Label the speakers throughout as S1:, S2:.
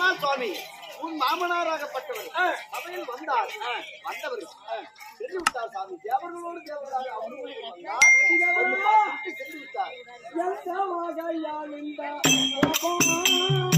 S1: ஆனால் சுவாமி உன் மாமனாராகப்பட்டவர்
S2: ஆ.
S1: சபையில் வந்தார்
S2: ஆ.
S1: வந்தவர் சென்று விட்டார் சாமி தேவர்களோடு தேவராக அவர்களும் வந்தார் வந்து பார்த்துவிட்டு சென்று விட்டார்
S2: எந்த வகையால் இந்த கோபம்?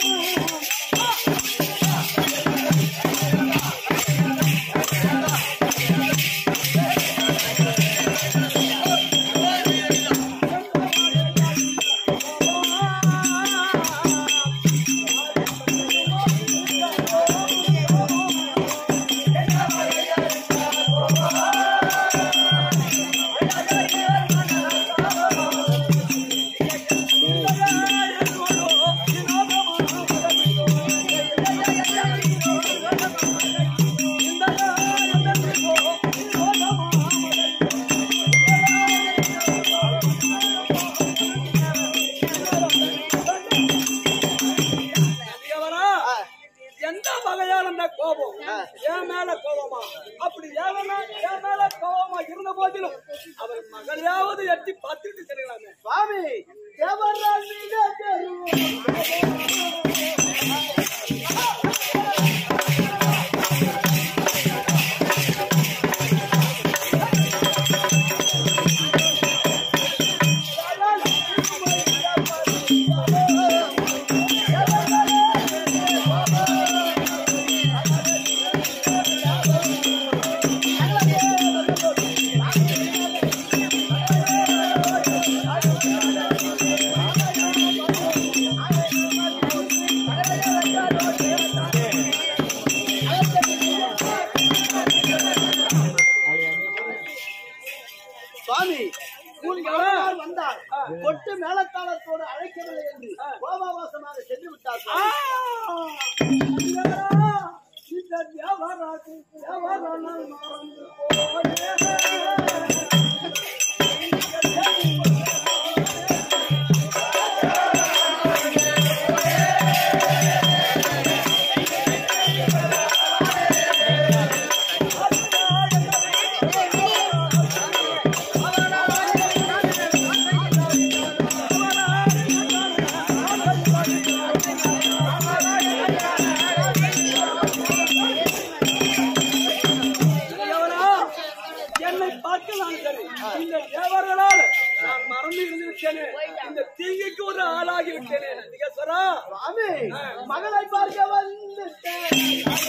S2: தேவரா, எந்த வகையால் அந்த கோபம் என் மேல கோபமா அப்படி ஏவனா என் மேல கோபமா இருந்த போதிலும் அவர் மகளையாவது எட்டி பார்த்துட்டு செல்லலாமே
S1: சுவாமி தேவரால் மீது பெரும் சுவாமி உன் மாமனார் வந்தார் கொட்டு மேலத்தாளத்தோடு அழைக்கவில்லை என்று கோபாவாசமாக சென்று விட்டார்
S2: ஆ!
S1: சுவாமி.
S2: தேவரா, இந்த தேவராக்கு தேவரானால் மறந்து போனே. தேவரா, என்னை பார்க்கலாம் சரி இந்த தேவர்களால் நான் மறந்து இருந்திருக்கேனே இந்த தீங்குக்கு ஒரு ஆளாகி விட்டேனே நந்திகேஸ்வரா
S1: சுவாமி மகளை பார்க்க வந்துட்டேன்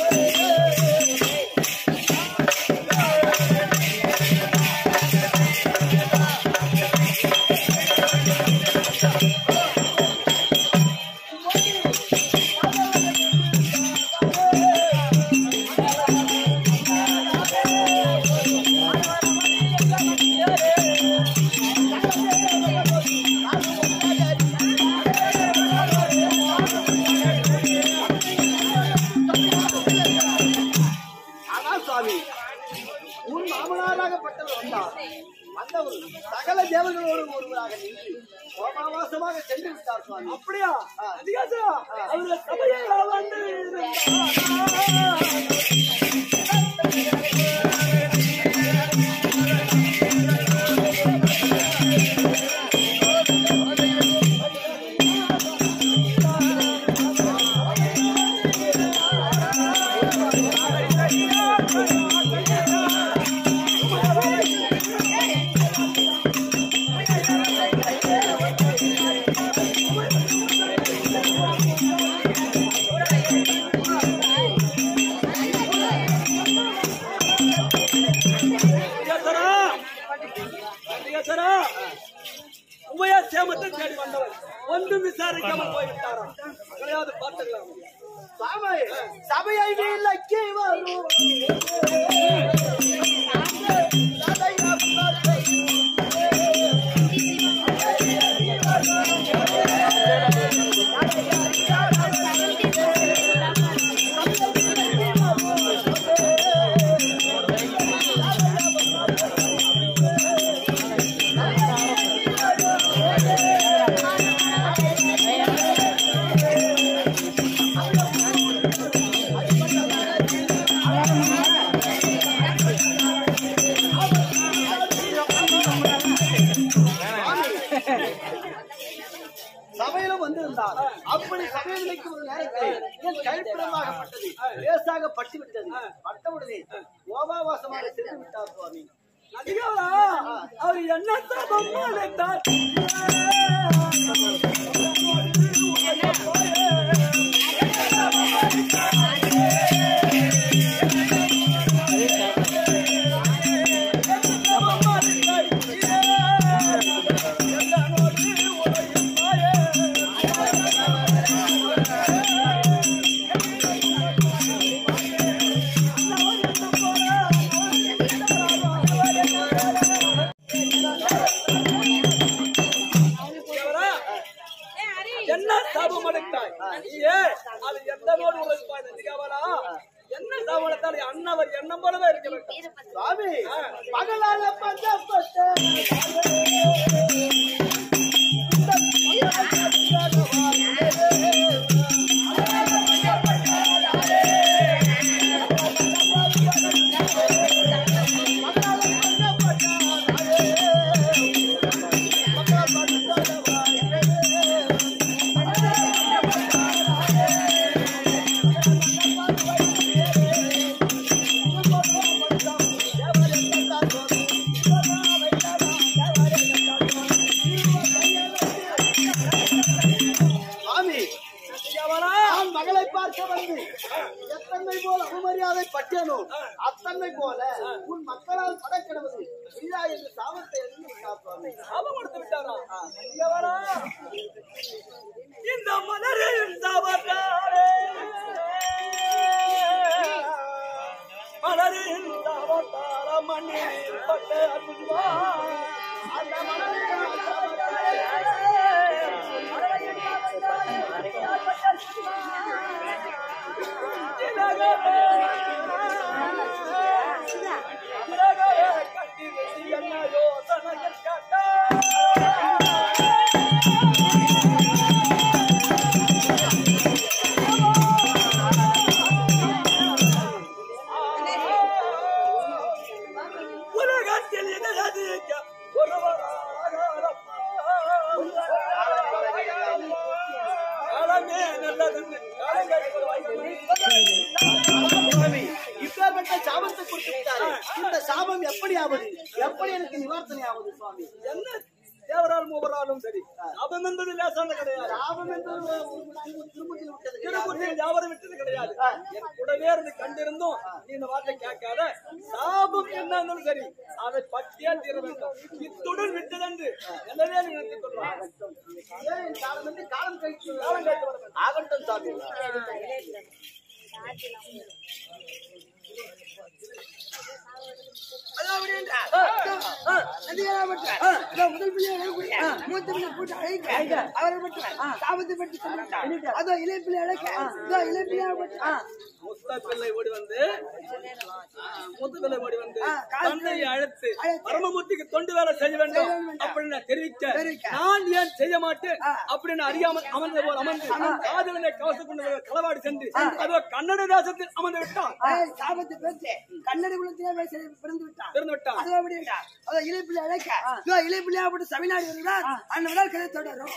S1: ஆனால் சுவாமி உன் மாமனாராகப்பட்டவர் வந்தார் வந்தவர் சகல தேவர்களோடு ஒருவராக நின்று கோமாவாசமாக சென்று விட்டார் சுவாமி
S2: அப்படியா நந்திகேஸ்வரா அவங்க சபையில் வந்து இருந்தார். நந்திகேஸ்வரா நந்திகேஸ்வரா உமையா சேமத்தை தேடி வந்தவர் ஒன்றும் விசாரிக்காமல் போய்விட்டாராம் கிடையாது பார்த்துக்கலாம்
S1: சாமி சபையை விலக்கி வரும்
S3: Thank
S1: எனக்கு என் கைப்பிடமாகப்பட்டது லேசாக பட்டு விட்டது பட்டவுடனே கோபாவாசமாக சென்று விட்டார் சுவாமி
S2: அதிகாரா அவர் என்ன சாபம் அழைத்தார் தேவரா, என்ன சாபம் அடைத்தாய் நீயே அது எந்த நோடு உழைப்பாய் நந்திகாவலா என்ன சாபம் அடைத்தால் அண்ணவர் எண்ணம் போலவே இருக்க வேண்டும்
S1: சுவாமி பகலால பஞ்சப்பட்ட சுவாமி
S2: நந்திகாவலா
S1: நான் மகளை பார்க்க வந்து எத்தனை போல அவமரியாதை பட்டேனோ அத்தனை போல உன் மக்களால் படக்கிடவது இல்லா என்று சாபத்தை எழுதி விட்டார் சுவாமி
S2: சாபம் கொடுத்து விட்டாரா நந்திகாவலா இந்த மலரில் தவறாரே மலரில் தவறார மண்ணில் பட்ட அன்பா அந்த உலகத்தில் இணையதிக்க காலமே நல்லதுன்னு
S1: சுவாமி இப்பேற்பட்ட சாபத்தை கொடுத்து விட்டாரு இந்த சாபம் எப்படி ஆவது எப்படி எனக்கு நிவார்த்தனை ஆவது சுவாமி
S2: என்ன தேவரால் மூவராலும் சரி சாபம் என்பது லேசான கிடையாது
S1: சாபம் என்பது திருமணத்தில் விட்டது
S2: திருக்குறளில் யாவரும் விட்டது கிடையாது என் கூடவே இருந்து கண்டிருந்தும் நீ இந்த வார்த்தை கேட்காத சாபம் என்ன இருந்தாலும் சரி அதை பற்றியே தீர வேண்டும் இத்துடன் விட்டதென்று என்னவே நினைத்துக் கொள்வார்
S1: ஏன் என் காலம் வந்து காலம் கழித்து
S2: காலம் கழித்து வர வேண்டும்.
S1: ஆகட்டும் சாமி
S3: முதல் பிள்ளை அழக்கூடிய மூத்த பிள்ளை போட்டு அழைக்க அவரை மட்டும் சாபத்தை பற்றி சொல்லிட்டார் அதோ இளைய பிள்ளை அழைக்க இதோ இளைய பிள்ளை
S2: முத்த பிள்ளை ஓடி வந்து முத்த பிள்ளை ஓடி வந்து தந்தையை அழைத்து பரமமூர்த்திக்கு தொண்டு வேலை செய்ய வேண்டும் அப்படின்னு நான் தெரிவிக்க நான் ஏன் செய்ய மாட்டேன் அப்படின்னு அறியாமல் அமர்ந்த போல் அமர்ந்து காதலனை கவசம் கொண்டு களவாடி சென்று அதோ கன்னட தேசத்தில் அமர்ந்து விட்டான்
S3: சாபத்தை பெற்று கண்ணடி குலத்திலே போய் செ- பிறந்து விட்டார்
S2: திறந்து விட்டான்
S3: அதோ அப்படி விட்டார் அதோ இளைய பிள்ளை அழைக்க இதோ இளைய பிள்ளையா போட்டு சமிழ்நாடு வருகிறார் அந்த நாள் கதை தொடரும்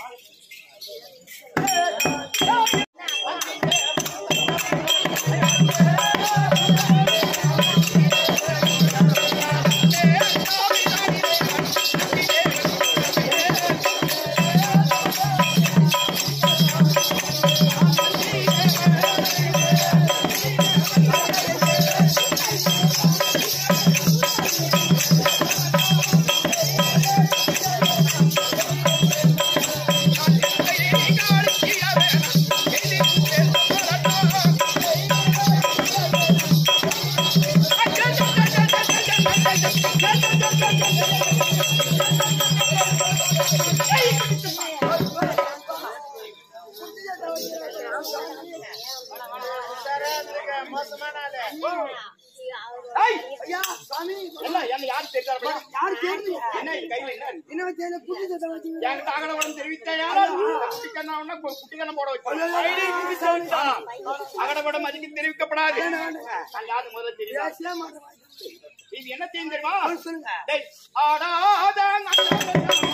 S3: ஐயா சாமி
S4: என்ன என்ன யாரு தெரிஞ்சாரு
S3: யாரு கேட்டு
S4: என்ன இது கையில என்ன இருக்கு?
S3: என்ன வச்சு குட்டி சத்தம் வச்சு
S4: என்கிட்ட அகடவடம் தெரிவித்தாயா குட்டிக்கண்ணா உடனே கு- குட்டிக்கண்ணை போட வச்சு ஐடி குட்டி சவுண்டா அகடவடம் அதுக்கு தெரிவிக்கப்படாது நான் யாரு முதல்ல தெரியுதா
S3: பேசவே மாட்டேன்
S4: இது என்ன தெரியும் தெரியுமா
S3: சொல்லுங்க
S4: டேய், ஆடாத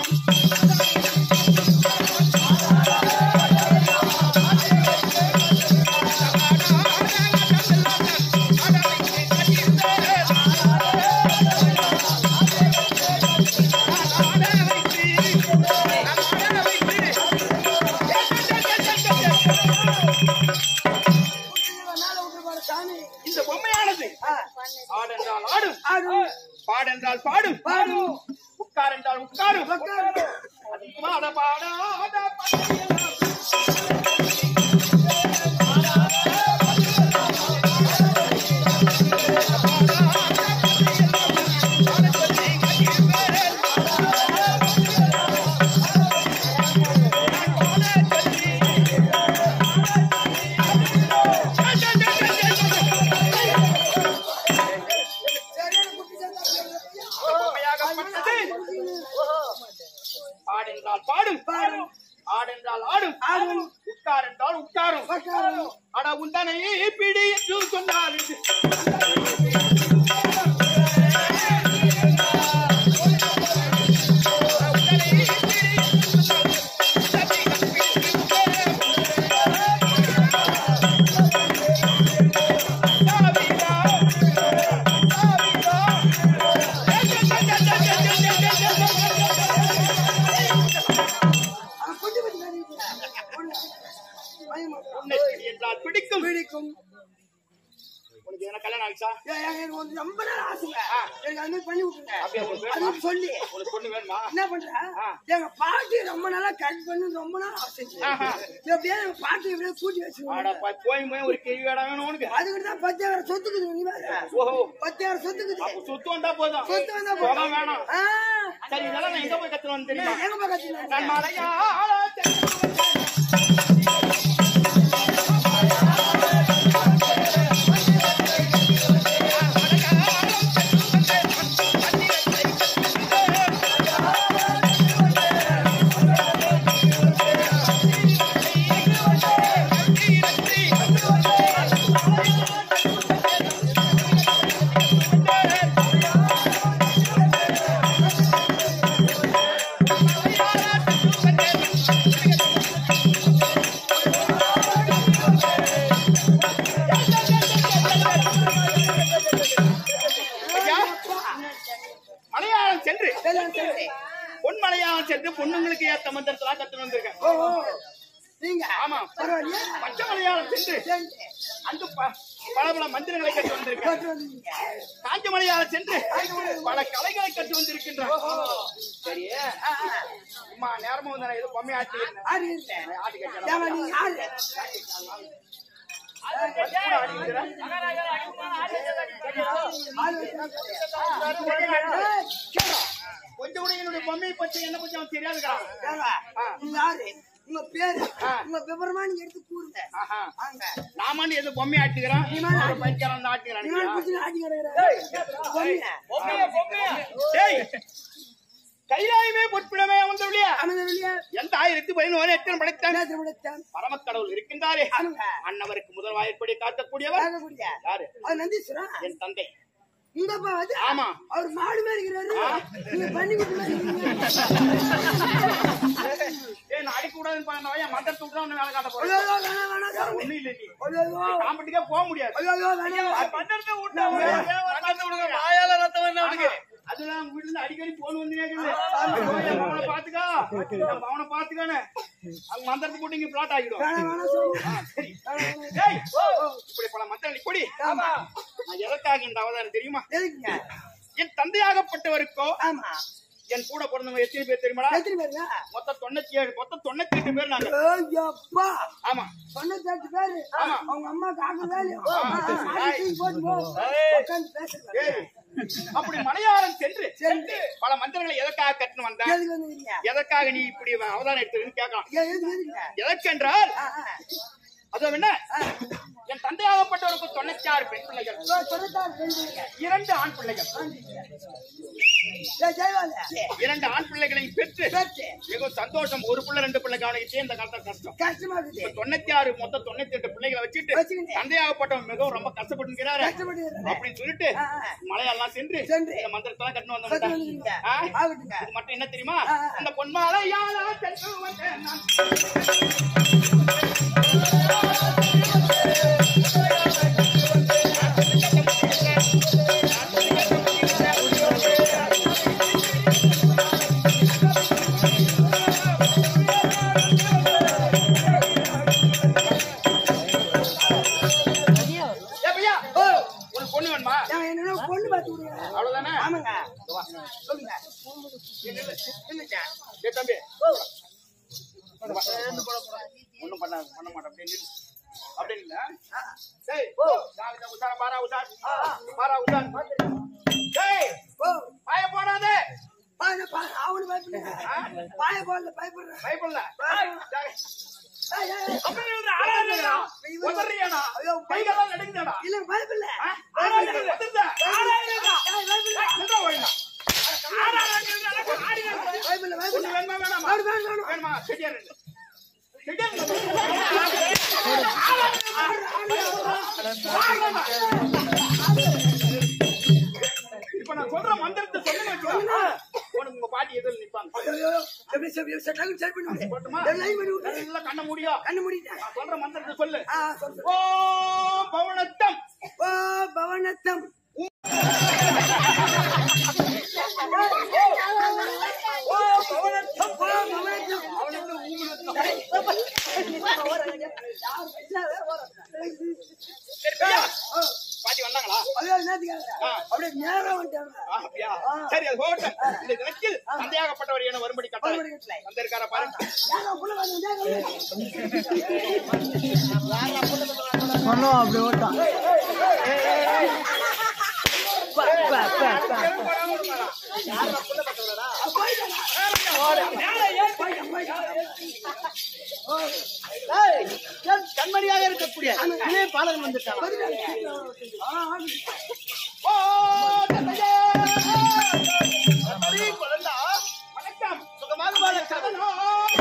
S4: நகரம் பாடு என்றால் பாடும்
S3: பாடும்
S4: உட்கார் என்றால் உட்காரும்
S3: உட்காரு.
S4: அதுக்கு வாட பாடாத பட்டியலாம்.
S3: சரியான குட்டி சேர்த்தா
S4: பொம்மையாகப்பட்டது. பாடு என்றால் பாடும்
S3: பாடும்.
S4: ஆடு என்றால் ஆடும்
S3: ஆடும்.
S4: உட்கார் என்றால் உட்காரும்
S3: உட்காரும்.
S4: அட உந்தனை பிடி என்று சொன்னால் இது.
S3: அவன் குட்டி குட்டி காட்டிட்டு. ஒண்ணு. பயமா.
S4: உன்னை பிடி என்றால் பிடிக்கும்
S3: பிடிக்கும்
S4: உனக்கு எதனா கல்யாணம் ஆயிடுச்சா
S3: ஏய், எனக்கு வந்து ரொம்ப நாள் ஆசைங்க. எனக்கு அது மாதிரி பண்ணி விட்டுருங்க.
S4: அப்படியே உங்களுக்கு வேணுமா?
S3: அதுன்னு சொல்லி
S4: உனக்கு பொண்ணு வேணுமா
S3: என்ன பண்ற
S4: ஆ.
S3: எங்க பாட்டி ரொம்ப நாளா கட் பண்ணி ரொம்ப நாள் ஆசைச்சு
S4: ஆஹா.
S3: எப்படியா எங்க பாட்டி எப்படியே கூட்டி
S4: ஆடா
S3: வச்சுருவாங்க
S4: பா- போய் போய் ஒரு கேள்வி வேடா வேணும் உனக்கு
S3: அதுக்கு தான் பத்தாயிரம் சொத்துக்குது நீ வேற.
S4: ஓஹோ
S3: பத்தாயிரம் சொத்துக்குது
S4: அப்ப சொத்து வந்தா போதும்
S3: சொத்து வந்தா
S4: பணம்
S3: போதும்.
S4: வேணாம்
S3: ஆ.
S4: சரி இதெல்லாம் நான் எங்க போய் கத்துவேன்னு தெரியுமா
S3: எங்க பக்கத்துல
S4: நான் மலையா ஐயா, மலையாளம் சென்று
S3: கல்யாணம் செஞ்சு.
S4: பொன் மலையாளம் சென்று பொண்ணுங்களுக்கு ஏத்த மந்திரத்தெல்லாம் கத்து வந்திருக்கேன்
S3: ஓ ஓ. நீங்க
S4: ஆமா
S3: பரவாயில்லையா
S4: பச்சை மலையாளம் சென்று
S3: செஞ்சு.
S4: அந்த ப- பல பல மந்திரங்களை கற்று வந்திருக்கேன்
S3: கொண்டு வந்தீங்க.
S4: காஞ்ச மலையாளம் சென்று பல கலைகளை கற்று வந்திருக்கின்றான் சரி
S3: ஆ, ஆ.
S4: அம்மா நேரமா வந்து நான் ஏதோ பொம்மை ஆட்டி
S3: ஆடி இருந்தேன்.
S4: ஆட்டி கட்டலாம்
S3: ஏம்மா, நீ யாரு? ஆளு வச்சா ஏய், கேளு.
S4: கொஞ்சம் கூட என்னுடைய பொம்மையை பத்தி என்ன பத்தி அவன் தெரியாதுக்கா
S3: ஏங்க, நீங்க யாரு? உங்க பேரு
S4: ஆ.
S3: உங்க விவரமா நீங்க எடுத்து கூறுங்க
S4: ஆஹா.
S3: வாங்க
S4: நாமாண்டி ஏதோ பொம்மை ஆட்டுக்கிறான் ஒரு பைக்காரன் வந்து ஆட்டுக்கிறான்
S3: நீங்க பிடிச்சி ஆடி கிடக்குற பொம்மை.
S4: டேய் கைலாயமே பொற்பிடமே வந்தவழியா
S3: அமைதவில்லையா?
S4: எந்த ஆயிரத்தி பதினோரு எத்தனை படைத்தான்
S3: நேத்து விடுத்தான்.
S4: பரமக்கடவுள் இருக்கின்றாரே
S3: ஆமாங்க.
S4: அன்னவருக்கு முதல் வாயிற்படி காக்கக்கூடியவர்
S3: கேட்கக்கூடிய.
S4: யாரு
S3: அது நந்தீஸ்வரா?
S4: என் தந்தை
S3: இந்த அப்பா வந்து
S4: ஆமா.
S3: அவர் மாடு மாதிரி இருக்கிறாரு நீங்க பண்ணி கொடுத்து மாதிரி இருக்கீங்க.
S4: ஏய் நான் அடிக்க கூடாதுன்னு பண்ண என் மந்திரத்தை விட்டு ஒண்ணு வேலை காட்ட போறேன்
S3: ஐயோ, ஐயோ, வேணாம், வேணாம், சாமி.
S4: ஒண்ணும் இல்ல நீ
S3: ஐயோ, ஐயோ,
S4: காம்பட்டுக்கே போக முடியாது
S3: ஐயோ, ஐயோ, வேணாம்.
S4: மந்திரத்தை விட்டா வாயால ரத்தம் வந்து அவனுக்கு அதெல்லாம் உங்க வீட்டுல இருந்து அடிக்கடி போன் வந்து கேக்குது அவனை பாத்துக்கா என் பவனை பாத்துக்கானே அவங்க மந்திரத்தை போட்டு இங்க பிளாட் ஆகிடும்
S3: வேணாம், வேணாம், சாமி.
S4: ஆ, சரி
S3: வேணாம், வேணாம்.
S4: டேய், இப்படி பல மந்திரம் கொடி
S3: ஆமா.
S4: நான் எதற்காக இந்த அவதாரம் தெரியுமா
S3: எதுக்குங்க?
S4: என் தந்தையாகப்பட்டவருக்கோ
S3: ஆமா.
S4: என் கூட பிறந்தவங்க எத்தனை பேர் தெரியுமாடா
S3: எத்தனை பேருங்க?
S4: மொத்தம் தொண்ணூத்தி ஏழு மொத்தம் தொண்ணூத்தி எட்டு பேர் நாங்க
S3: ஐயோ, அப்பா.
S4: ஆமா
S3: தொண்ணூத்தெட்டு பேரு.
S4: ஆமா.
S3: அவங்க அம்மாக்கு ஆக வேலையும். ஆ, ஆ,
S4: ஆ.
S3: ஆடி தூக்கி போட்டு போ.
S4: ஏய்.
S3: உட்கார்ந்து பேசுங்க.
S4: ஏய், அப்படி மலையாளம் சென்று
S3: சென்று.
S4: பல மந்திரங்களை எதற்காக கற்றுன்னு வந்தேன்
S3: எதுக்கு வந்துருக்கீங்க?
S4: எதற்காக நீ இப்படி அவதாரம் எடுத்ததுன்னு கேட்கலாம்
S3: ஏன் எதுக்கு, எதுக்குங்க?
S4: எதற்கென்றால்
S3: ஆ, ஆ.
S4: அது என்ன
S3: ஆ.
S4: என் தந்தையாகப்பட்டவருக்கு தொண்ணூத்தி ஆறு பெண் பிள்ளைகள்
S3: இதோ தொண்ணூத்தாறு பெண்களுங்க.
S4: இரண்டு ஆண் பிள்ளைகள்
S3: ஏய், ஜெயவாலு.
S4: இரண்டு ஆண் பிள்ளைகளையும் பெற்று
S3: பேச்சு.
S4: மிகவும் சந்தோஷம் ஒரு பிள்ளை ரெண்டு பிள்ளை கவனிச்சு இந்த காலத்துல கஷ்டம்
S3: கஷ்டமா இருக்குது.
S4: இப்ப தொண்ணூத்தி ஆறு மொத்தம் தொண்ணூத்தி எட்டு பிள்ளைகளை வச்சுட்டு
S3: வச்சுக்கிட்டு.
S4: தந்தையாகப்பட்டவன் மிகவும் ரொம்ப கஷ்டப்பட்டு இருக்கிறாரு
S3: கஷ்டப்பட்டு இருக்கிறேன்.
S4: அப்படின்னு சொல்லிட்டு
S3: ஆ, ஆ.
S4: மலையெல்லாம் சென்று
S3: சென்று.
S4: இந்த மந்திரத்தெல்லாம் கட்டு
S3: கட்டு
S4: வந்தவன்
S3: வந்துருக்கீங்க.
S4: ஆ?
S3: ஆகட்டுங்க.
S4: இது மட்டும் என்ன தெரியுமா
S3: ஆ, ஆ.
S4: இந்த பொன்மாலையால சென்று வந்தேன் நான். ஏ பையா, உனக்கு பொண்ணு வேணுமா
S3: ஏன் என்னன்னா பொண்ணு பார்த்து விடுங்க
S4: அவ்வளவுதானே
S3: ஆமாங்க
S4: சொல்லுங்க ஏய் தம்பி ஒண்ணும் பண்ண பண்ண மாட்டேன் அப்படியே நில்லு. அப்படியே நில்லு, ஆ? டேய், நான் இந்த உஷாரா, பாரா உஷார். பாரா உஷார். டேய்,
S3: ஓ
S4: பாய போடாதே
S3: பாரு பாரு அவனு பயப்படுங்க பாய போடல பயப்படுறேன்
S4: பயப்படல டேய்,
S3: ஏய், ஏய், ஏய்.
S4: அப்படி நில்லுடா, ஆளா நில்லுடா. உதறியாடா? கைகால்லாம் நடுங்குதாடா?
S3: இல்ல பயப்படல
S4: ஆ? ஆளா நில்லு, உதறுதா? ஆளா நில்லுடா.
S3: ஏய், பயப்படல
S4: நில்லுடா, ஒழுங்கா. ஆளா நில்லுடா, எனக்கு ஆடி நில்லு.
S3: பயப்படல
S4: ஒண்ணு
S3: பயப்படல
S4: வேணுமா, வேணாமா?
S3: வேணும், வேணும், வேணும்.
S4: வேணுமா? செட்டியா நில்லு. செட்டியா நில்லு. இப்ப நான் சொல்ற மந்திரத்தை சொல்லுங்க வச்சுக்கோ. உனக்கு உங்க பாட்டி எதிரில் நிப்பாங்க
S3: ஐயோ, எப்படி சரி, எப்படி சரி, டக்குனு சரி பண்ணி விடு.
S4: போட்டுமா?
S3: எல்லாம் line பண்ணி விடு.
S4: நல்லா கண்ண முடியும்
S3: கண்ணு மூடிட்டேன்.
S4: நான் சொல்ற மந்திரத்தை சொல்லு
S3: ஆ, சொல்லு.
S4: ஓ பவனத்தம்
S3: ஓ, பவனத்தம்.
S4: ஓ பவனத்தம்
S3: ஓ, பவனத்தம்.
S4: பாட்டி வந்தாங்களா
S3: ஐயோ, என்னத்துக்காக?
S4: ஆ.
S3: அப்படியே நேரா வந்துட்டாங்க.
S4: ஆ, அப்படியா சரி அது போகட்டும் இந்த தினத்தில் சந்தேகப்பட்டவர் என வரும்படி கட்டளை
S3: வரும்படி கட்டளை.
S4: வந்திருக்காரா பாருங்க
S3: ஏங்க, புள்ள வந்து, ஏங்க, வந்து.
S1: ஏய், என் கண்மணியாக இருக்கக்கூடிய இளைய பாலகன் வந்துட்டான்
S4: ஓ தந்தையே தந்தை குழந்தா வணக்கம்
S1: சுகமாக வாழ சகலோ.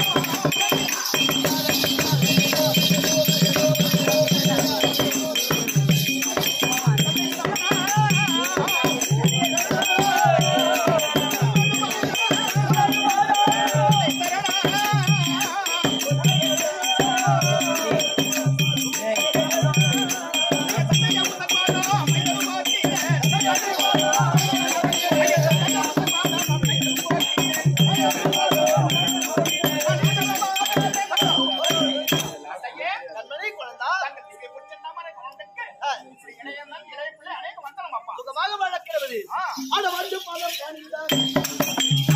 S4: தந்தையே
S1: கண்மணி குழந்தா
S4: தங்கத்துக்கு பிடிச்ச தாமரை குழந்தைக்கு இப்படி இளையதான் இளைய பிள்ளை அநேக வந்தனம் அப்பா
S1: சுகமாக வளர்க்கிறது
S4: ஆ.
S1: அட வந்து பாலம் காண்கிறார்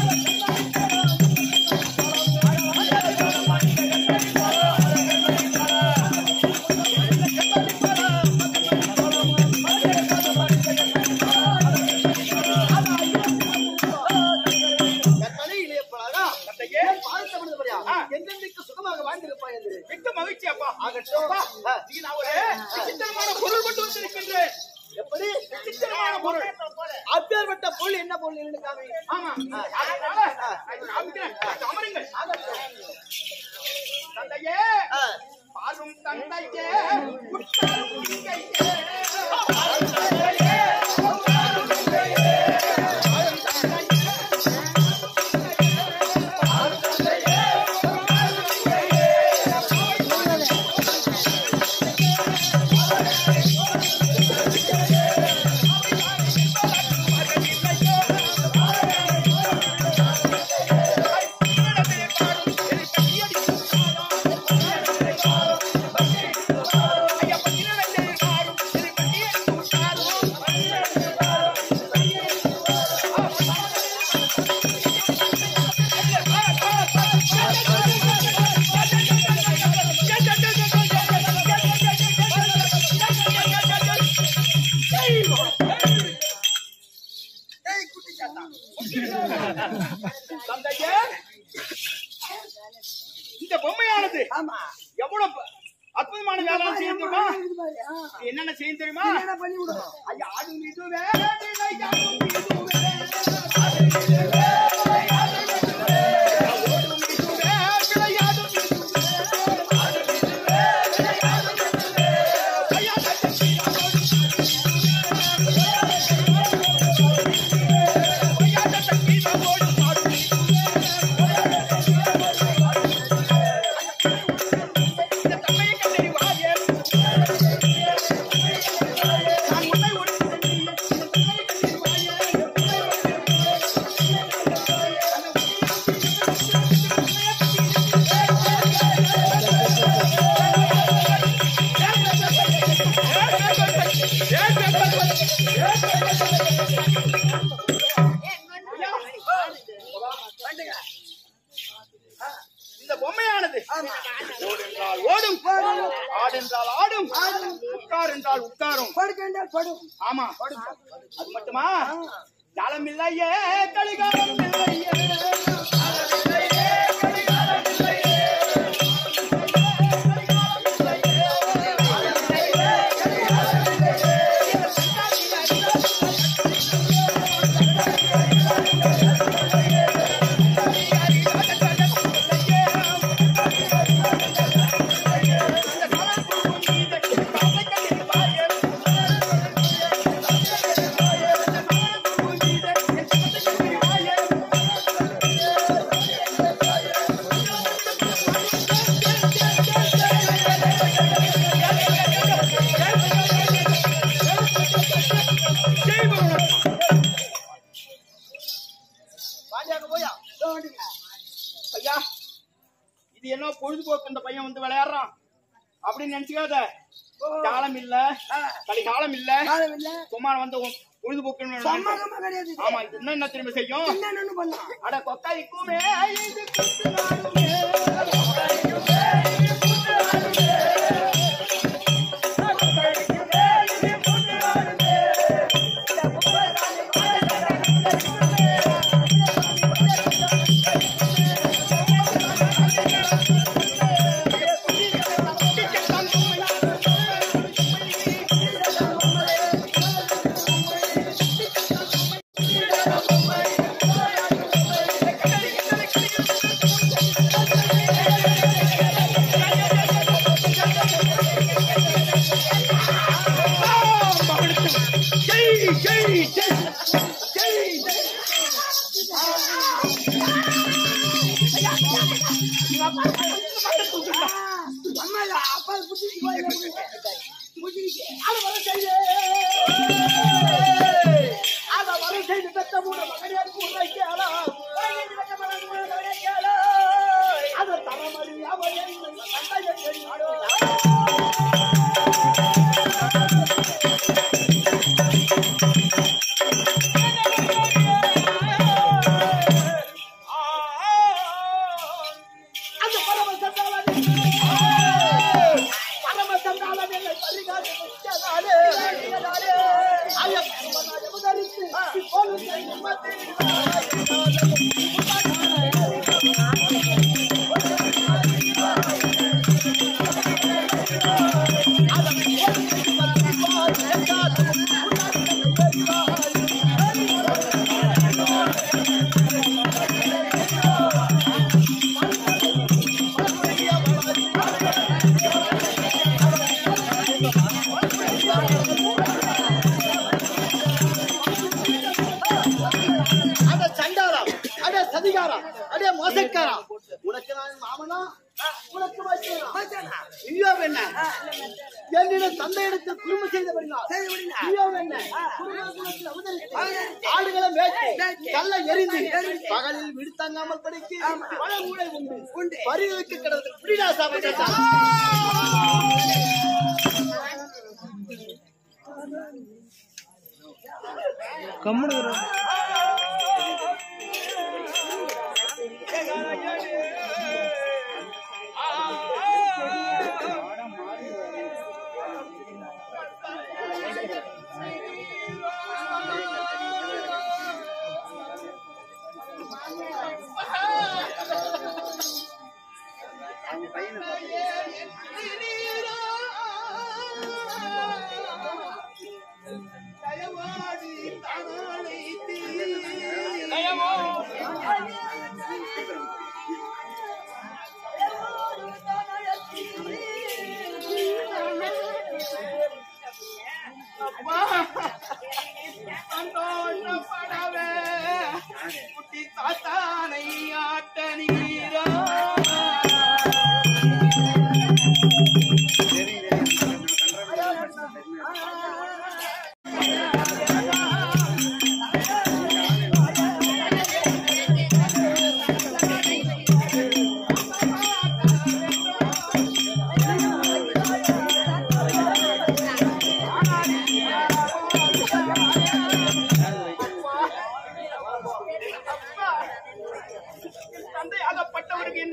S1: கண்மணி இளைய பாலகா
S4: தந்தையே
S1: வாழ்த்தப்படுதபடியா எந்தெந்தைக்கு சுகமாக வாழ்ந்திருப்பாய் என்று
S4: மிக்க மகிழ்ச்சி அப்பா
S1: ஆகட்டும்
S4: அப்பா, நீ நான் ஒரு விசித்திரமான பொருள் கொண்டு வந்திருக்கின்றேன்
S1: எப்படி
S4: விசித்திரமான பொருள்
S1: அப்பேற்பட்ட பொருள் என்ன பொருள் என்று காமி
S4: ஆமா அதனால நான் காமிக்கிறேன். அமருங்கள் தந்தையே
S1: ஆ.
S4: பாரும் தந்தையே உற்றாரும் இங்கையே.
S3: ஏய், குட்டி சாத்தா.
S4: தந்தையே இந்த பொம்மையானது
S3: ஆமா
S4: எவ்வளவு ப- அற்புதமான வேலை செய்யும் தெரியுமா
S3: இது பாரு, ஆ.
S4: என்னென்ன செய்யும் தெரியுமா
S3: என்னடா பண்ணி விடும்
S4: ஐயா, ஆடும் இதுவே, விளையாடும் இதுவே. ஆடும் இதுவே, விளையாடும் இதுவே. ஓடும் இதுவே, விளையாடும் இதுவே. ஆடும் இதுவே, விளையாடும் இதுவே. ஐயா, தட்டி ஆடும் ஐயா, தட்டி ஓடும் ஆடும் இந்த தம்மையை கண்டறிவாயே. நான் உன்னை ஒடுக்குகிறேன். இந்த தம்மையை கண்டறிவாயே. ஆடும் உட்கார் என்றால் உட்காரும்
S3: படுக்க என்றால் படும்
S4: ஆமா அது மட்டுமா ஜாலம் இல்லையே கலிகாலம் இல்லையே
S1: பாண்டியாக்க போயா
S4: ஐயா இது என்ன பொழுதுபோக்கு இந்த பையன் வந்து விளையாடுறான் அப்படின்னு நினைச்சுக்காத காலம் இல்ல கலிகாலம் இல்ல
S3: காலம் இல்ல
S4: சும்மா வந்து உன் பொழுதுபோக்குன்னு நினைச்சு-
S3: சம்மதமா கிடையாது இது.
S4: ஆமா இது என்ன என்ன திரும்ப செய்யும்
S3: என்னென்னு பண்ணலாம்
S4: அட கொக்காய்க்குமே இது குத்துனாலுமே,
S3: அம்மா இல்ல, அப்பா புடிச்சிட்டு போய் புடிச்சிட்டு
S1: அத வர செய்து அத வர செய்து பெத்த மூட மகனியார் கூட கேளா அத தரமடி அவன் தந்தையை தெரியாடோ அந்த பரம சந்தாளன் பரம சந்தாளன் என்னை பரிகாரம் செய்ததாலே, செய்ததாலே, ஐயப்பனாய் அவதரித்து, இப்பொழுது நிம்மதி அட சண்டாரா அட சதிகாரா அட மோசக்காரா உனக்கு நான் மாமனா உனக்கு மச்சானா ஐயோ என்ன என்னிடம் தந்தையிடத்தில் குடும்ப செய்தபடினால் ஐயோ என்ன குடும்பத்தில் அவதரித்து, ஆடுகளை மேய்த்து கல்லை எரிந்து பகலில் விடுத்தங்காமல் படிக்கு பல ஊழை உண்டு உண்டு பரிவுக்கு கிடந்து புடிடா சாப்பிட்டா
S4: சந்தோஷப்படவே குட்டி தாத்தானை ஆட்ட நீரா தந்தையாகப்பட்டவருக்கு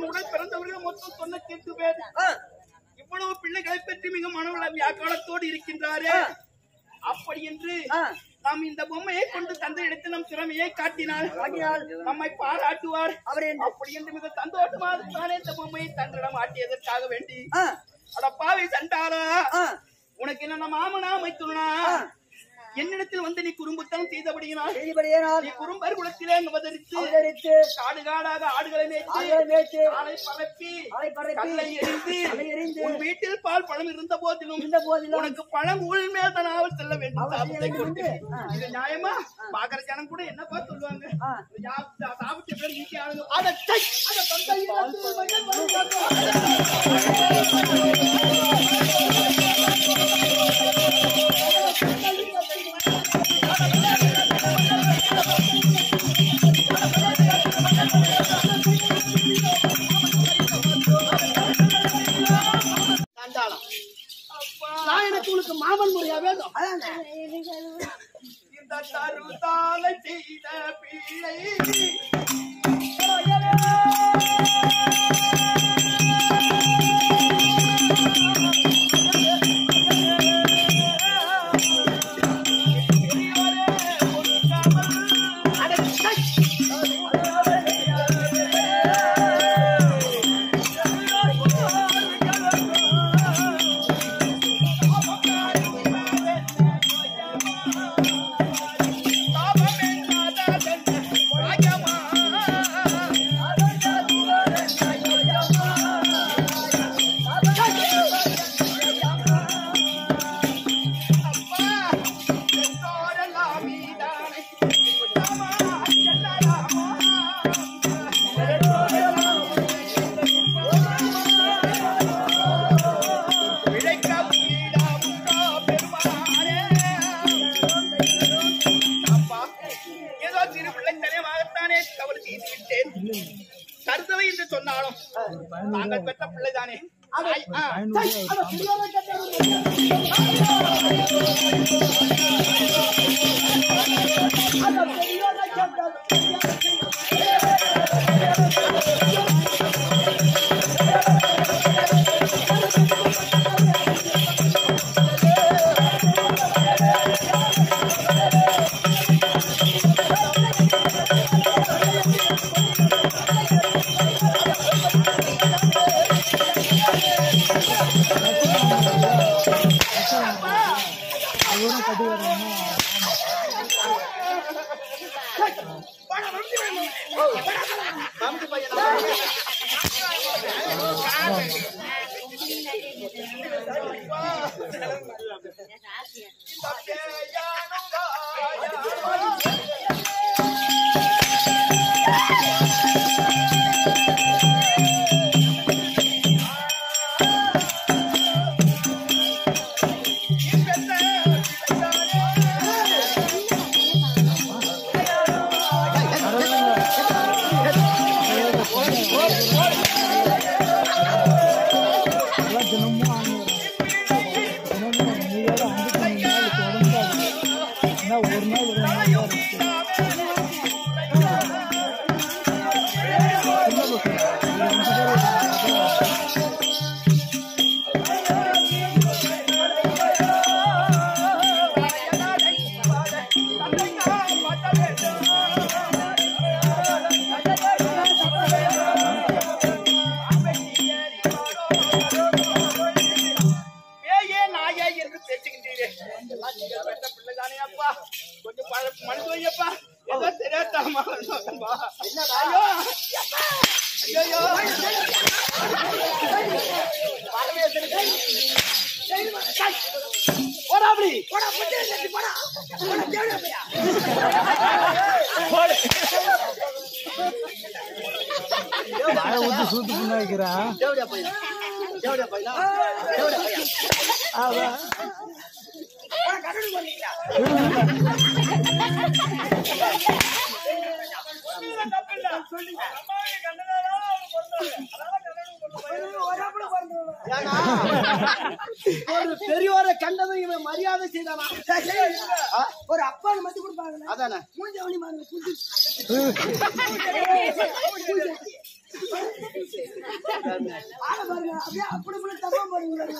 S4: வியாக்காலத்தோடு இருக்கின்றாரே அப்படி என்று நாம் இந்த பொம்மையை கொண்டு தந்தை எடுத்து நம் திறமையை காட்டினால் நம்மை பாராட்டுவார் அப்படி என்று மிக சந்தோஷமாக தானே இந்த பொம்மையை தன்னிடம் ஆட்டியதற்காக வேண்டி அட பாவி சண்டாரா உனக்கு என்ன மாமனா மைத்துனா என்னிடத்தில் வந்து நீ குறும்புத்தனம் செய்தபடியினால் நீ குறும்பர் குலத்திலே அவதரித்து காடு காடாக ஆடுகளை மேய்த்து ஆளை பரப்பி கல்லை எரிந்து உன் வீட்டில் பால் பழம் இருந்த போதிலும் உனக்கு பழம் ஊழ் மேல் தான் ஆவல் செல்ல வேண்டும் சாபத்தை கொண்டு இது நியாயமா பாக்குற ஜனம் கூட என்னப்பா சொல்லுவாங்க இந்த ஜா- ஜா- சாபத்தை பேர் நீக்கி ஆளுங்க
S1: அட சை, அட தந்தையிடத்தில் மகன் வருகிறான். சண்டாளம். நான் எனக்கு உனக்கு மாமன் முறையா வேணும்
S4: இந்த தருதாலை செய்த பிள்ளை ஏதோ சிறு பிள்ளைத்தனமாகத்தானே தவறு செய்து விட்டேன் கருத்தவை என்று சொன்னாலும் நாங்கள் பெற்ற பிள்ளைதானே ஆய், ஆ.
S1: சை, அட தெரியாத கட்டணம். அட தெரியாத கட்டணம்.
S4: தம்பி பையனா? பேயே நாயே என்று பேசுகின்றீரே எல்லாம் நீங்கள் பெற்ற பிள்ளைதானே அப்பா கொஞ்சம் பழ- மனசு வையப்பா ஏதோ தெரியாதாமா ஐயோ ஐயோ
S1: போடா அப்படி. தேவடியா பையனா? தேவடியா பையனா? தேவடியா பையன். ஏன்னா, ஒரு பெரியோரை கண்டதும் இவன் மரியாதை செய்தானா ஆ?
S3: ஒரு அப்பான்னு மத்தி கொடுப்பாங்க
S1: அதானே
S3: மூஞ்சவனி மாதிரி புத்தி ஆளை பாருங்க அப்படியே அப்படி இப்படி தப்பா போடுவீங்க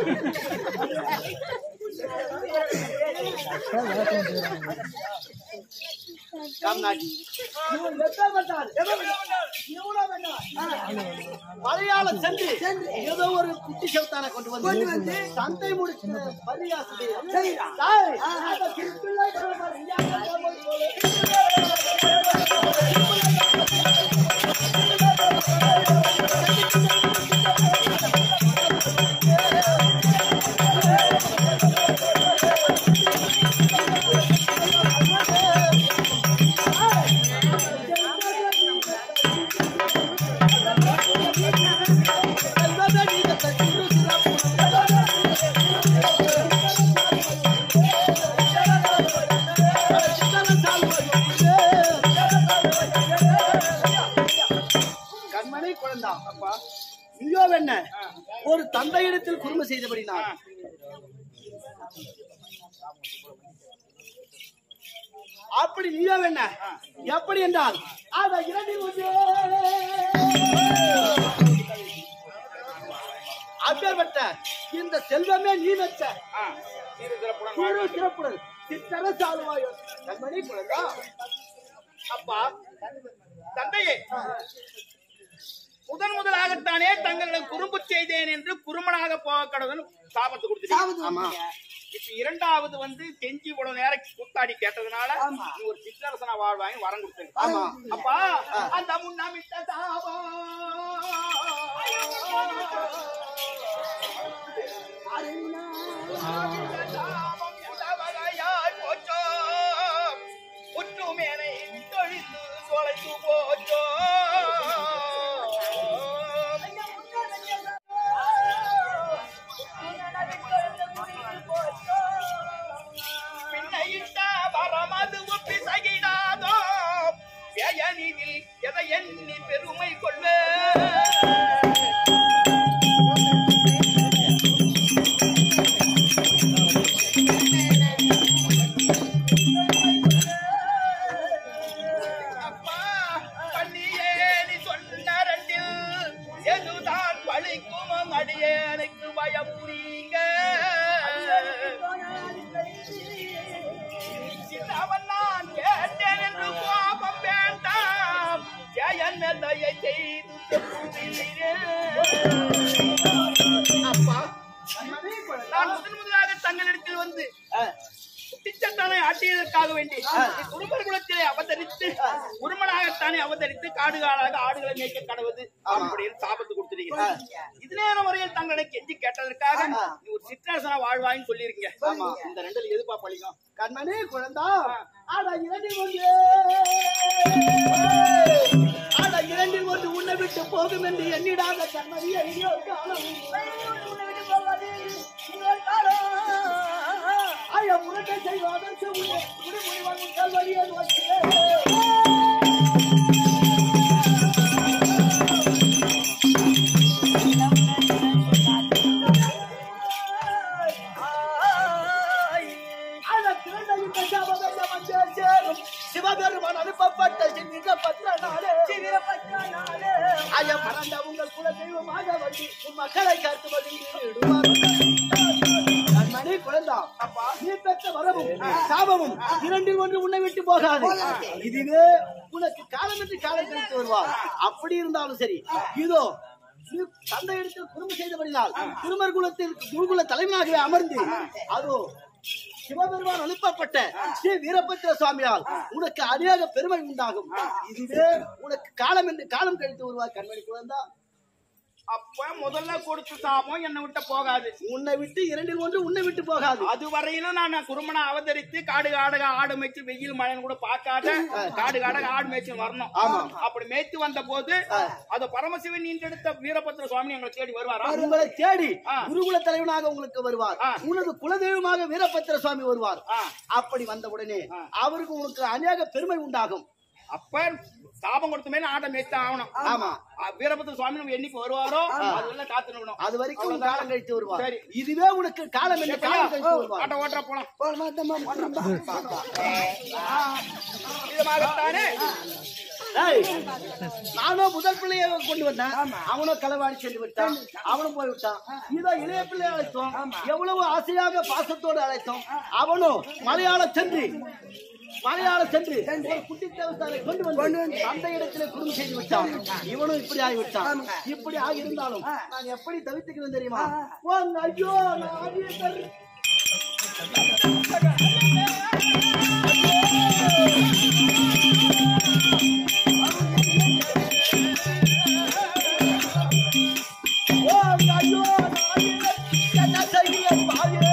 S1: காமநாடி இவன் வெட்டப்பட்டார் மலையாளம் சென்று ஏதோ ஒரு குட்டி செவத்தான கொண்டு வந்து சந்தை முடிச்சு பரியாசம் தாய் அந்த திருப்பிள்ளை பரவாயில்லை. இங்கே போகும்போது போல. கண்மனை குழந்தா அப்பா ஐயோ என்ன ஒரு தந்தையிடத்தில் குடும்ப செய்தபடி நான் அப்படி நீயோ என்ன எப்படி என்றால் அத இரண்டில் ஒன்று அப்பேற்பட்ட இந்த செல்வமே நீ வச்ச குரு சிறப்புடன் சித்தர சால்வாயோ கண்மணி குழந்தா
S4: அப்பா தந்தையே முதன் முதலாகத்தானே தங்களிடம் குறும்பு செய்தேன் என்று குறுமனாக போக கடவுள் சாபத்து கொடுத்துருக்கீங்க
S1: ஆமா
S4: இப்ப இரண்டாவது வந்து கெஞ்சி இவ்வளவு நேரம் கூத்தாடி கேட்டதுனால நீ ஒரு சிற்றரசனா வாழ்வாங்க வரம் கொடுத்தேன்
S1: ஆமா.
S4: அப்பா அந்த முன்னாமிட்ட சாபம் அந்த சாபம் எந்த வகையாய் போச்சோ முற்றுமேனை தொழித்து தொலைத்து போச்சோ பின்னையிட்ட வரமது ஒப்பி சகிடாதோ ஜெயனிதில் எதை எண்ணி பெருமை கொள்ள அப்பா பண்ணியே நீ சொன்ன ரெண்டில் எதுதான் பழிக்கும் அடியேனுக்கு பயம் புரியுங்க அவன் நான் கேட்டேன் என்று கோபம் வேண்டாம் ஜெயன் தயை செய்து செப்புகிறீரே. அப்பா நான் முதன் முதலாக தங்களிடத்தில் வந்து குட்டிச்சட்டானை ஆட்டியதற்காக வேண்டி குடும்பர் குலத்திலே அவதரித்து குருமனாகத்தானே அவதரித்து காடு காடாக ஆடுகளை மேய்க்க கடவுது அப்படின்னு சாபத்து கொடுத்துருக்கீங்க இது நேரம் வரையில் தங்களை கெஞ்சி கேட்டதற்காக நீ ஒரு சிற்றரசனா வாழ்வாயின்னு சொல்லியிருக்கீங்க
S1: ஆமா.
S4: இந்த ரெண்டுல எதுப்பா பழிக்கும்
S1: கண்மணி குழந்தா அட இரண்டில் ஒன்று அட இரண்டில் ஒன்று உன்னை விட்டு போகும் என்று எண்ணிடாத கண்மணி ஐயோ காலம் ஐயா உனக்கை செய்வாதற்கு உன்னை விடுமுறை கல்வழியை நோக்கி சிவபெருமான் அனுப்பப்பட்ட சிவிரப்பட்ட நாளே ஐயா மறந்த உங்கள் குல தெய்வமாக வந்து உன் மக்களை காத்து மணி குழந்தா அப்பா நீ பெற்ற வரவும் சாபமும் இரண்டில் ஒன்று உன்னை விட்டு போகாது இதுவே உனக்கு காலம் என்று காலம் கழித்து வருவார் அப்படி இருந்தாலும் சரி இதோ நீ தந்தை எடுத்து குடும்பம் செய்தபடினால் குடும்பர் குலத்தில் குருகுல தலைவனாகவே அமர்ந்து அதோ சிவபெருமான் அனுப்பப்பட்ட ஸ்ரீ வீரபத்திர சுவாமியால் உனக்கு அநேக பெருமை உண்டாகும் இதுவே உனக்கு காலம் என்று காலம் கழித்து வருவார் கண்மணி குழந்தா
S4: அப்ப முதல்ல கொடுத்த சாபம் என்னை விட்ட போகாது
S1: உன்னை விட்டு இரண்டில் ஒன்று உன்னை விட்டு போகாது
S4: அது வரையிலும் நான் குருமனை அவதரித்து காடு காடக ஆடு மேய்ச்சி வெயில் மழைன்னு கூட பார்க்காத காடு காடக ஆடு மேய்ச்சி வரணும்
S1: ஆமா.
S4: அப்படி மேய்த்து வந்த போது அது பரமசிவன் நீண்டெடுத்த வீரபத்திர சுவாமி எங்களை தேடி வருவாரா
S1: உங்களை தேடி
S4: ஆ.
S1: குருகுல தலைவனாக உங்களுக்கு வருவார்
S4: ஆ.
S1: உனது குலதெய்வமாக வீரபத்திர சுவாமி வருவார்
S4: ஆ.
S1: அப்படி வந்த உடனே அவருக்கு உனக்கு அநேக பெருமை உண்டாகும்
S4: அப்ப சாபம் கொடுத்த மேல ஆட்டை மேய்த்து ஆகணும்
S1: ஆமா.
S4: அஹ், வீரபத்திர சுவாமி நம்ம என்னைக்கு வருவாரோ அது எல்லாம் காத்துக்கணும்
S1: அது வரைக்கும் காலம் கழித்து வருவார்
S4: சரி.
S1: இதுவே உனக்கு காலம் என்ன காலம் கழித்து வருவார்
S4: ஆட்ட ஓட்டுற போலாம்
S3: போலாமா தம்மா போலாமா
S4: விதமாகத்தானே
S1: ஏய், நானும் முதல் பிள்ளையை கொண்டு வந்தேன் அவனும் களவாடி சென்று விட்டான் அவனும் போய் விட்டான் இதோ இளைய பிள்ளையை அழைத்தோம் எவ்வளவு ஆசையாக பாசத்தோடு அழைத்தோம் அவனும் மலையாள சென்று மலையாள சென்று ஒரு குட்டி தேவஸ்தானை கொண்டு வந்து அந்த இடத்துல குடும்பம் செய்து விட்டான் இவனும் இப்படி ஆகிவிட்டான் இப்படி ஆகியிருந்தாலும் நான் எப்படி தவித்துக்கிறேன் தெரியுமா உன் ஐயோ நான் ஆகியிருக்கிறேன். உன் ஐயோ நான் ஆகியிருக்கிறேன். என்ன செய்கிறேன் பாயே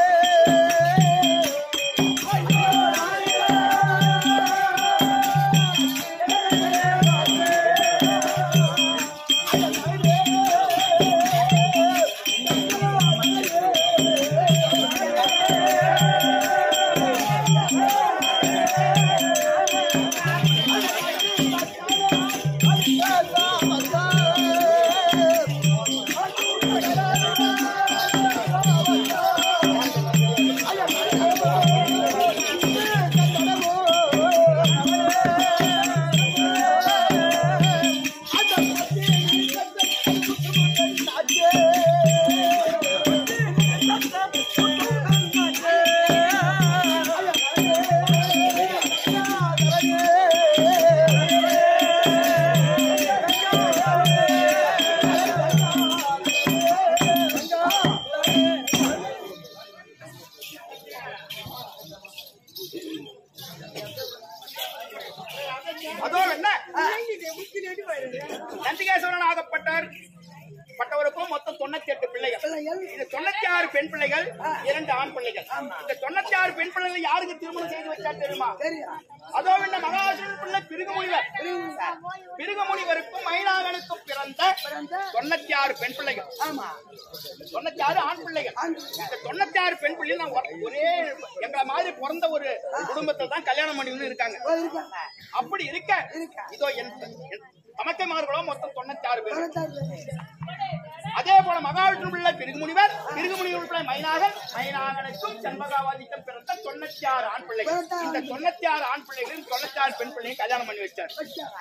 S4: அதோ என்ன நந்திகேஸ்வரன் ஆகப்பட்டார் பட்டவருக்கும் மொத்தம் தொண்ணூத்தி எட்டு பிள்ளைகள் இது தொண்ணூத்தி ஆறு பெண் பிள்ளைகள் இரண்டு ஆண் பிள்ளைகள் இந்த தொண்ணூத்தி ஆறு பெண் பிள்ளைகள் யாருக்கு திருமணம் செய்து வச்சா தெரியுமா அதோ இந்த மகாசுரன் பிள்ளை பிருகுமுனிவர் பிருகுமுனிவருக்கும் மைனாகனுக்கும் பிறந்த தொண்ணூத்தி ஆறு பெண் பிள்ளைகள்
S3: ஆமா
S4: தொண்ணூத்தி ஆறு ஆண் பிள்ளைகள் இந்த தொண்ணூத்தி ஆறு பெண் பிள்ளைகள் நான் ஒரே- ஒரே எங்களை மாதிரி பிறந்த ஒரு குடும்பத்தை தான் கல்யாணம் பண்ணி இருக்காங்க
S3: இருக்காங்க
S4: அப்படி இருக்க இதோ என் என் தமக்கைமார்களும் மொத்தம் தொண்ணூத்தி ஆறு பேர் அதே போல மகாவிஷ்ணு பிள்ளை பிருகுமுனிவர் பிருகுமுனிவர் பிள்ளை மைனாகன் மைனாகனுக்கும் செண்பகாவாதிக்கும் பிறந்த தொண்ணூத்தி ஆறு ஆண் பிள்ளைகள் இந்த தொண்ணூத்தி ஆறு ஆண் பிள்ளைகளும் தொண்ணூத்தி ஆறு பெண் பிள்ளையும் கல்யாணம் பண்ணி வச்சார்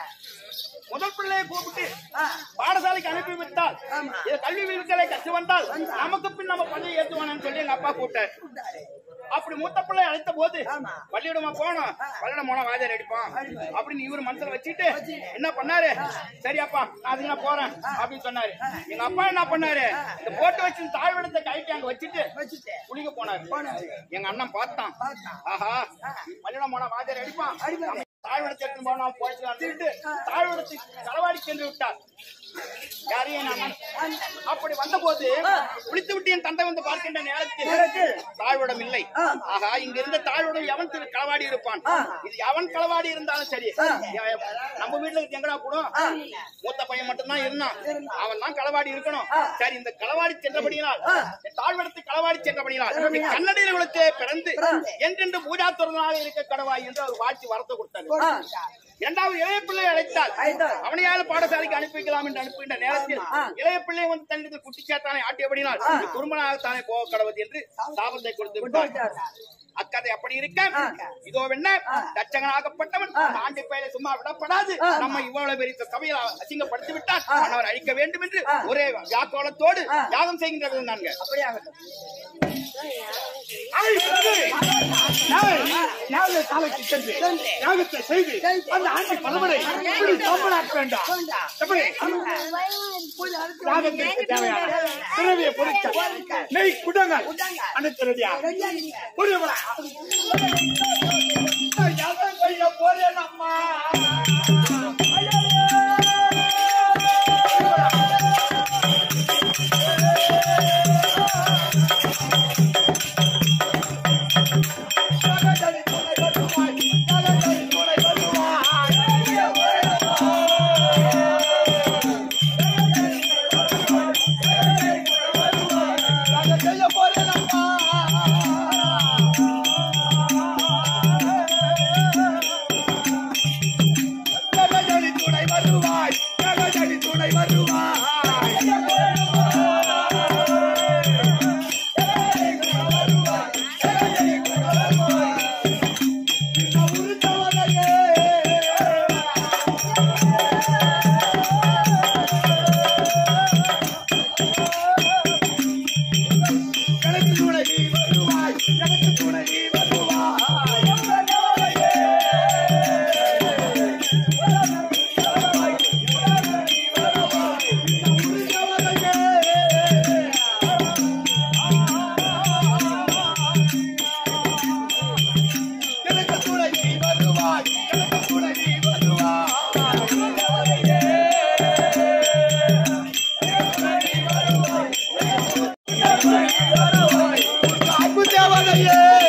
S4: முதல் பிள்ளையை கூப்பிட்டு பாடசாலைக்கு அனுப்பி விட்டால் இது கல்வி விருதுகளை கற்று வந்தால் நமக்கு பின் நம்ம பள்ளியை ஏற்றுவானு சொல்லி எங்க அப்பா கூப்பிட்டார் அப்படி மூத்த பிள்ளை அழைத்த போது பள்ளியிடமா போனோம் பள்ளியிடம் போனா வாஜர் அடிப்பான் அப்படின்னு இவரு மனசுல வச்சுட்டு என்ன பண்ணாரு சரி அப்பா நான் அதுக்கு நான் போறேன் அப்படின்னு சொன்னாரு எங்க அப்பா என்ன பண்ணாரு இந்த போட்டு வச்சு தாழ்விடத்தை கைட்டு அங்க வச்சுட்டு குளிக்க போனாரு எங்க அண்ணன் பார்த்தான் ஆஹா பள்ளியிடம் போனா வாஜர் அடிப்பான் நம்ம தாழ்விடத்தை எடுத்து போனா போயிட்டு சொல்லிட்டு தாழ்விடத்தை களவாடி சென்று விட்டார் யாரையும் நான் அப்படி வந்தபோது குளித்து விட்டு என் தந்தை வந்து பார்க்கின்ற நேரத்தில் தாழ்விடம் இல்லை ஆகா இங்க இருந்த தாழ்விடம் எவன் திரு களவாடி இருப்பான் இது எவன் களவாடி இருந்தாலும் சரி எ- நம்ம வீட்டுல எங்கடா கூடும் மூத்த பையன் மட்டும்தான் இருந்தான் அவன் தான் களவாடி இருக்கணும் சரி இந்த களவாடி சென்றபடியினால் என் தாழ்விடத்தை களவாடி சென்றபடியினால் நீ கண்ணடியில் விழுத்தே பிறந்து என்றென்று பூஜா துறனாக இருக்க கடவாய் என்று அவர் வாழ்த்தி வரத்தை கொடுத்தார் இரண்டாவது இளைய பிள்ளை அழைத்தால் அவனையால் பாடசாலைக்கு அனுப்பி வைக்கலாம் என்று அனுப்புகின்ற நேரத்தில் இளைய பிள்ளை வந்து தன்னிடத்தில் குட்டிச்சாத்தானை ஆட்டியபடினால் குடும்பனாகத்தானே போக கடவுது என்று சாபத்தை கொடுத்து விட்டார் அக்கதை அப்படி இருக்க இதோ என்ன தச்சகனாகப்பட்டவன் ஆண்டு பெயரை சும்மா விடப்படாது நம்ம இவ்வளவு பெரிய சபையில் அசிங்கப்படுத்தி விட்டார் அவர் அழிக்க வேண்டும் என்று ஒரே யாக்கோலத்தோடு யாகம் செய்கின்றது நான்கு
S2: சாலைக்கு சென்று யாகத்தை செய்து அந்த ஆண்டை பலமுறை இப்படி சோம்பலாக்க வேண்டாம் எப்படி யாகத்திற்கு தேவையான திரவிய பொருட்கள் நெய் குடங்கள் அனைத்து ரெடியா புரியுமா யாகம் செய்ய போறேன் அம்மா
S1: தந்தையே